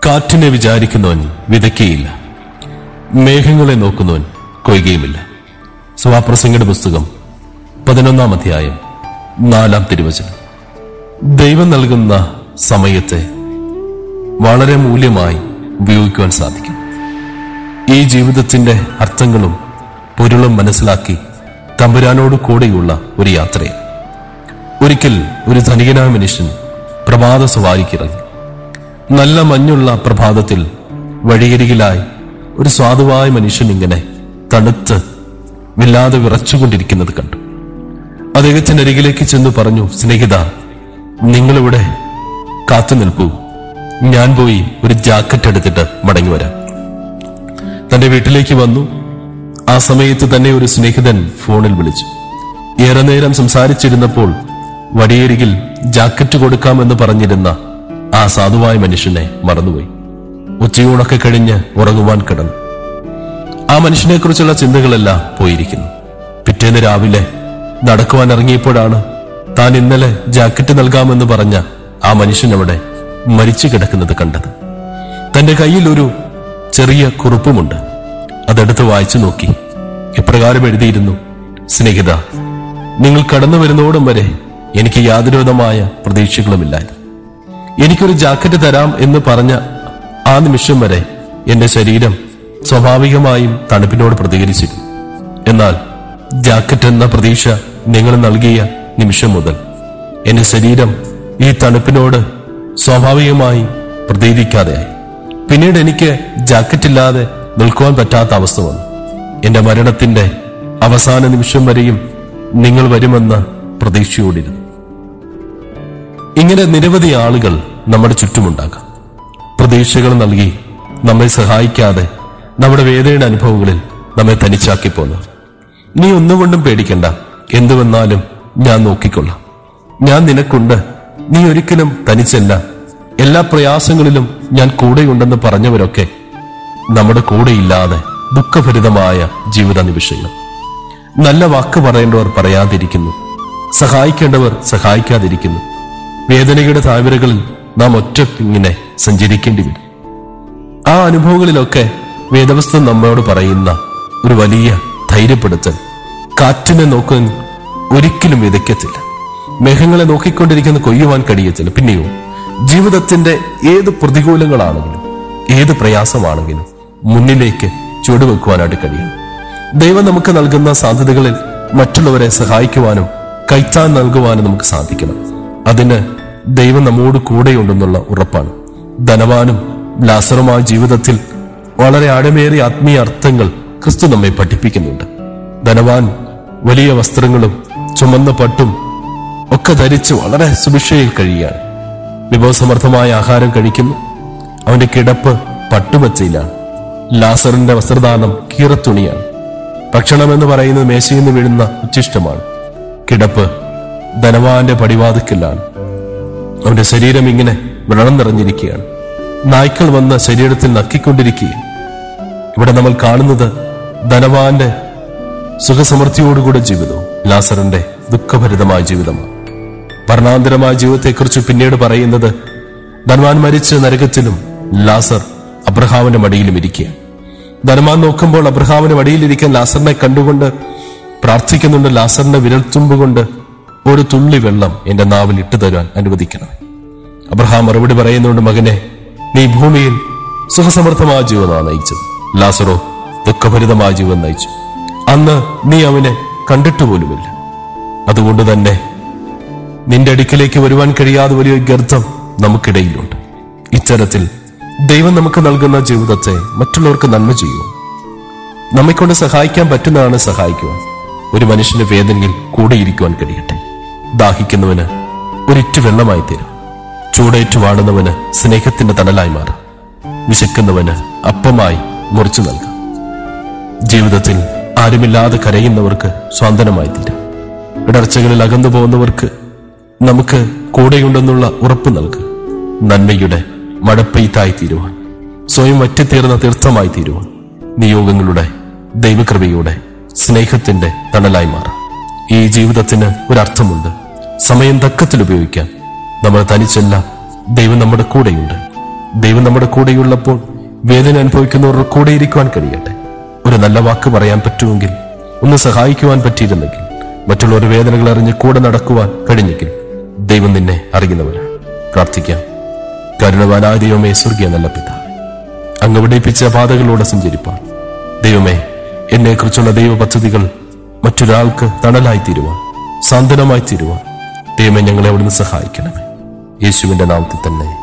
കാറ്റിനെ വിചാരിക്കുന്നവൻ വിതയ്ക്കുകയില്ല മേഘങ്ങളെ നോക്കുന്നവൻ കൊയ്യുകയുമില്ല സ്വാപ്രസംഗയുടെ പുസ്തകം പതിനൊന്നാം അധ്യായം നാലാം തിരുവചനം ദൈവം നൽകുന്ന സമയത്തെ വളരെ മൂല്യമായി ഉപയോഗിക്കുവാൻ സാധിക്കും ഈ ജീവിതത്തിന്റെ അർത്ഥങ്ങളും പൊരുളും മനസ്സിലാക്കി തമ്പുരാനോട് കൂടെയുള്ള ഒരു യാത്രയാണ് ഒരിക്കൽ ഒരു ധനികനായ മനുഷ്യൻ പ്രഭാത സവാരിക്കിറങ്ങി നല്ല മഞ്ഞുള്ള പ്രഭാതത്തിൽ വഴിയരികിലായി ഒരു സ്വാധുവായ മനുഷ്യൻ ഇങ്ങനെ തണുത്ത് വില്ലാതെ വിറച്ചുകൊണ്ടിരിക്കുന്നത് കണ്ടു അദ്ദേഹത്തിന്റെ അരികിലേക്ക് ചെന്ന് പറഞ്ഞു സ്നേഹിത നിങ്ങളിവിടെ കാത്തു നിൽക്കൂ ഞാൻ പോയി ഒരു ജാക്കറ്റ് എടുത്തിട്ട് മടങ്ങി വരാം തന്റെ വീട്ടിലേക്ക് വന്നു ആ സമയത്ത് തന്നെ ഒരു സ്നേഹിതൻ ഫോണിൽ വിളിച്ചു ഏറെ നേരം സംസാരിച്ചിരുന്നപ്പോൾ വടിയരികിൽ ജാക്കറ്റ് കൊടുക്കാമെന്ന് പറഞ്ഞിരുന്ന ആ സാധുവായ മനുഷ്യനെ മറന്നുപോയി ഉച്ചയൂണൊക്കെ കഴിഞ്ഞ് ഉറങ്ങുവാൻ കിടന്നു ആ മനുഷ്യനെ കുറിച്ചുള്ള ചിന്തകളെല്ലാം പോയിരിക്കുന്നു പിറ്റേന്ന് രാവിലെ നടക്കുവാൻ ഇറങ്ങിയപ്പോഴാണ് താൻ ഇന്നലെ ജാക്കറ്റ് നൽകാമെന്ന് പറഞ്ഞ ആ മനുഷ്യൻ അവിടെ മരിച്ചു കിടക്കുന്നത് കണ്ടത് തന്റെ കയ്യിൽ ഒരു ചെറിയ കുറിപ്പുമുണ്ട് അതെടുത്ത് വായിച്ചു നോക്കി ഇപ്രകാരം എഴുതിയിരുന്നു സ്നേഹിത നിങ്ങൾ കടന്നു വരുന്നോടും വരെ എനിക്ക് യാതൊരുവിധമായ പ്രതീക്ഷകളുമില്ലായിരുന്നു എനിക്കൊരു ജാക്കറ്റ് തരാം എന്ന് പറഞ്ഞ ആ നിമിഷം വരെ എന്റെ ശരീരം സ്വാഭാവികമായും തണുപ്പിനോട് പ്രതികരിച്ചിരുന്നു എന്നാൽ ജാക്കറ്റ് എന്ന പ്രതീക്ഷ നിങ്ങൾ നൽകിയ നിമിഷം മുതൽ എന്റെ ശരീരം ഈ തണുപ്പിനോട് സ്വാഭാവികമായി പ്രതികരിക്കാതെയായി പിന്നീട് എനിക്ക് ജാക്കറ്റ് ഇല്ലാതെ നിൽക്കുവാൻ പറ്റാത്ത അവസ്ഥ വന്നു എന്റെ മരണത്തിന്റെ അവസാന നിമിഷം വരെയും നിങ്ങൾ വരുമെന്ന് പ്രതീക്ഷയോടിരുന്നു ഇങ്ങനെ നിരവധി ആളുകൾ നമ്മുടെ ചുറ്റുമുണ്ടാകാം പ്രതീക്ഷകൾ നൽകി നമ്മെ സഹായിക്കാതെ നമ്മുടെ വേദനയുടെ അനുഭവങ്ങളിൽ നമ്മെ തനിച്ചാക്കി പോന്നു നീ ഒന്നുകൊണ്ടും പേടിക്കണ്ട എന്തു വന്നാലും ഞാൻ നോക്കിക്കൊള്ളാം ഞാൻ നിനക്കുണ്ട് നീ ഒരിക്കലും തനിച്ചല്ല എല്ലാ പ്രയാസങ്ങളിലും ഞാൻ കൂടെയുണ്ടെന്ന് പറഞ്ഞവരൊക്കെ നമ്മുടെ കൂടെയില്ലാതെ ദുഃഖഭരിതമായ ജീവിത നിമിഷങ്ങൾ നല്ല വാക്ക് പറയേണ്ടവർ പറയാതിരിക്കുന്നു സഹായിക്കേണ്ടവർ സഹായിക്കാതിരിക്കുന്നു വേദനയുടെ താഴ്വരകളിൽ നാം ഒറ്റ ഇങ്ങനെ സഞ്ചരിക്കേണ്ടി വരും ആ അനുഭവങ്ങളിലൊക്കെ വേദവസ്തം നമ്മോട് പറയുന്ന ഒരു വലിയ ധൈര്യപ്പെടുത്തൽ കാറ്റിനെ നോക്കാൻ ഒരിക്കലും വിതയ്ക്കത്തില്ല മേഘങ്ങളെ നോക്കിക്കൊണ്ടിരിക്കുന്ന കൊയ്യുവാൻ കഴിയത്തില്ല പിന്നെയോ ജീവിതത്തിന്റെ ഏത് പ്രതികൂലങ്ങളാണെങ്കിലും ഏത് പ്രയാസമാണെങ്കിലും മുന്നിലേക്ക് ചുവടുവെക്കുവാനായിട്ട് കഴിയും ദൈവം നമുക്ക് നൽകുന്ന സാധ്യതകളിൽ മറ്റുള്ളവരെ സഹായിക്കുവാനും കൈത്താൻ നൽകുവാനും നമുക്ക് സാധിക്കണം അതിന് ദൈവം നമ്മോട് കൂടെയുണ്ടെന്നുള്ള ഉറപ്പാണ് ധനവാനും ലാസറുമായ ജീവിതത്തിൽ വളരെ ആഴമേറിയ ആത്മീയ അർത്ഥങ്ങൾ ക്രിസ്തു നമ്മെ പഠിപ്പിക്കുന്നുണ്ട് ധനവാൻ വലിയ വസ്ത്രങ്ങളും ചുമന്ന പട്ടും ഒക്കെ ധരിച്ച് വളരെ സുഭിക്ഷയിൽ കഴിയുകയാണ് വിഭവസമർത്ഥമായ ആഹാരം കഴിക്കുന്നു അവന്റെ കിടപ്പ് പട്ടുമച്ചയിലാണ് ലാസറിന്റെ വസ്ത്രദാനം കീറത്തുണിയാണ് ഭക്ഷണം എന്ന് പറയുന്നത് മേശയിൽ നിന്ന് വീഴുന്ന ഉച്ചിഷ്ടമാണ് കിടപ്പ് ധനവാന്റെ പടിവാതിക്കലാണ് അവന്റെ ശരീരം ഇങ്ങനെ വ്രണം നിറഞ്ഞിരിക്കുകയാണ് നായ്ക്കൾ വന്ന് ശരീരത്തിൽ നക്കിക്കൊണ്ടിരിക്കുകയാണ് ഇവിടെ നമ്മൾ കാണുന്നത് ധനവാന്റെ സുഖസമൃദ്ധിയോടുകൂടെ ജീവിതവും ലാസറിന്റെ ദുഃഖഭരിതമായ ജീവിതമാണ് ഭരണാന്തരമായ ജീവിതത്തെക്കുറിച്ച് പിന്നീട് പറയുന്നത് ധനവാൻ മരിച്ച നരകത്തിലും ലാസർ അബ്രഹാമിന്റെ മടിയിലും ഇരിക്കുകയാണ് ധനവാൻ നോക്കുമ്പോൾ അബ്രഹാമിന്റെ മടിയിലിരിക്കാൻ ലാസറിനെ കണ്ടുകൊണ്ട് പ്രാർത്ഥിക്കുന്നുണ്ട് ലാസറിന്റെ വിരൽത്തുമ്പ് കൊണ്ട് ഒരു തുള്ളി വെള്ളം എന്റെ നാവിൽ ഇട്ടു തരാൻ അനുവദിക്കണം അബ്രഹാം മറുപടി പറയുന്നുണ്ട് മകനെ നീ ഭൂമിയിൽ സുഖസമൃദ്ധമായ ജീവിതമാണ് നയിച്ചത് ലാസറോ ദുഃഖഭരിതമായ ജീവിതം നയിച്ചു അന്ന് നീ അവനെ കണ്ടിട്ട് പോലുമില്ല അതുകൊണ്ട് തന്നെ നിന്റെ അടുക്കിലേക്ക് വരുവാൻ കഴിയാതെ വലിയൊരു ഗർത്തം നമുക്കിടയിലുണ്ട് ഇത്തരത്തിൽ ദൈവം നമുക്ക് നൽകുന്ന ജീവിതത്തെ മറ്റുള്ളവർക്ക് നന്മ ചെയ്യുക നമ്മെക്കൊണ്ട് സഹായിക്കാൻ പറ്റുന്നതാണ് സഹായിക്കുക ഒരു മനുഷ്യന്റെ വേദനയിൽ കൂടെയിരിക്കുവാൻ കഴിയട്ടെ ദാഹിക്കുന്നവന് ഒരിറ്റു വെള്ളമായി തീരും ചൂടേറ്റു വാടുന്നവന് സ്നേഹത്തിന്റെ തണലായി മാറാം വിശക്കുന്നവന് അപ്പമായി മുറിച്ചു നൽകാം ജീവിതത്തിൽ ആരുമില്ലാതെ കരയുന്നവർക്ക് സ്വാന്തനമായി തീരാം ഇടർച്ചകളിൽ അകന്നു പോകുന്നവർക്ക് നമുക്ക് കൂടെയുണ്ടെന്നുള്ള ഉറപ്പ് നൽകുക നന്മയുടെ മഴപ്പെയ്ത്തായി തീരുവാൻ സ്വയം വറ്റിത്തീർന്ന തീർത്ഥമായി തീരുവാൻ നിയോഗങ്ങളുടെ ദൈവകൃപയുടെ സ്നേഹത്തിന്റെ തണലായി മാറാം ഈ ജീവിതത്തിന് ഒരർത്ഥമുണ്ട് സമയം തക്കത്തിൽ ഉപയോഗിക്കാൻ നമ്മൾ തനിച്ചല്ല ദൈവം നമ്മുടെ കൂടെയുണ്ട് ദൈവം നമ്മുടെ കൂടെയുള്ളപ്പോൾ വേദന അനുഭവിക്കുന്നവരുടെ കൂടെ ഇരിക്കുവാൻ കഴിയട്ടെ ഒരു നല്ല വാക്ക് പറയാൻ പറ്റുമെങ്കിൽ ഒന്ന് സഹായിക്കുവാൻ പറ്റിയിരുന്നെങ്കിൽ മറ്റുള്ളവരുടെ വേദനകൾ അറിഞ്ഞ് കൂടെ നടക്കുവാൻ കഴിഞ്ഞെങ്കിൽ ദൈവം നിന്നെ അറിയുന്നവരാണ് പ്രാർത്ഥിക്കാം കരുണവാനായ ദൈവമേ സ്വർഗീയ നല്ല പിതാവേ അങ്ങ് വിടയിപ്പിച്ച പാതകളിലൂടെ സഞ്ചരിപ്പാൻ ദൈവമേ എന്നെക്കുറിച്ചുള്ള ദൈവ പദ്ധതികൾ മറ്റൊരാൾക്ക് തണലായി തീരുവാൻ സാന്ത്വനമായി തീരുവാൻ ദൈവമേ ഞങ്ങളെ അവിടുന്ന് സഹായിക്കണമേ യേശുവിന്റെ നാമത്തിൽ തന്നെ